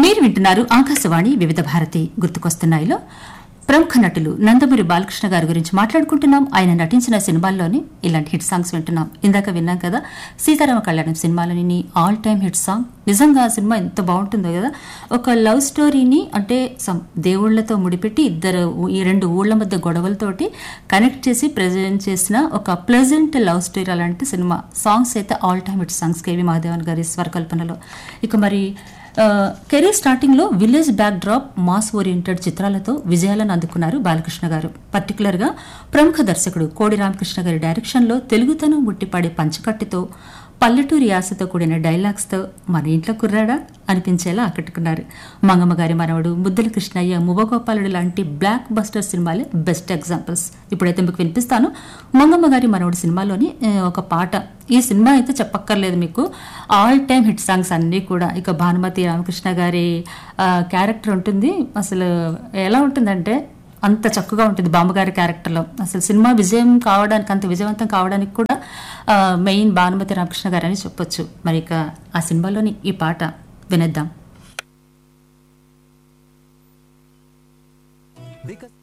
మీరు వింటున్నారు ఆకాశవాణి వివిధ భారతి గుర్తుకొస్తున్నాయిలో ప్రముఖ నటులు నందమూరి బాలకృష్ణ గారి గురించి మాట్లాడుకుంటున్నాం ఆయన నటించిన సినిమాల్లోని ఇలాంటి హిట్ సాంగ్స్ వింటున్నాం ఇందాక విన్నాం కదా సీతారామ కళ్యాణం సినిమాలోని ఆల్ టైమ్ హిట్ సాంగ్ నిజంగా ఆ సినిమా ఎంత బాగుంటుందో కదా ఒక లవ్ స్టోరీని అంటే some దేవుళ్లతో ముడిపెట్టి ఇద్దరు ఊ- ఈ రెండు ఊళ్ళ మధ్య గొడవలతోటి కనెక్ట్ చేసి ప్రజెంట్ చేసిన ఒక ప్లెజెంట్ లవ్ స్టోరీ అలాంటి సినిమా సాంగ్స్ అయితే all time hit songs K V Mahadevan గారి స్వరకల్పనలో ఇక మరి కెరీర్ స్టార్టింగ్ లో village backdrop mass oriented చిత్రాలతో విజయాలను అందుకున్నారు బాలకృష్ణ గారు పర్టికులర్ గా ప్రముఖ దర్శకుడు కోడి రామకృష్ణ గారి డైరెక్షన్ లో తెలుగుతనం ముట్టిపడే పంచకట్టుతో పల్లెటూరి యాసతో కూడిన డైలాగ్స్ తో మన ఇంట్లో కుర్రాడా అనిపించేలా ఆకట్టుకున్నారు మంగమ్మ గారి మనవడు ముద్దల కృష్ణయ్య మువ్వగోపాలుడు లాంటి బ్లాక్ బస్టర్ సినిమాలే బెస్ట్ ఎగ్జాంపుల్స్ ఇప్పుడైతే మీకు వినిపిస్తాను మంగమ్మ గారి మనవడు సినిమాలోని ఆ, ఒక పాట ఈ సినిమా అయితే చెప్పక్కర్లేదు మీకు ఆల్ టైమ్ హిట్ సాంగ్స్ అన్నీ కూడా ఇక భానుమతి రామకృష్ణ గారి క్యారెక్టర్ ఉంటుంది అసలు ఎలా ఉంటుందంటే అంత చక్కగా ఉంటుంది బామ్మగారి క్యారెక్టర్లో అసలు సినిమా విజయం కావడానికి అంత విజయవంతం కావడానికి కూడా మెయిన్ భానుమతి రామకృష్ణ గారు అని చెప్పొచ్చు మరి ఇక ఆ సినిమాలోని ఈ పాట వినేద్దాం వికస్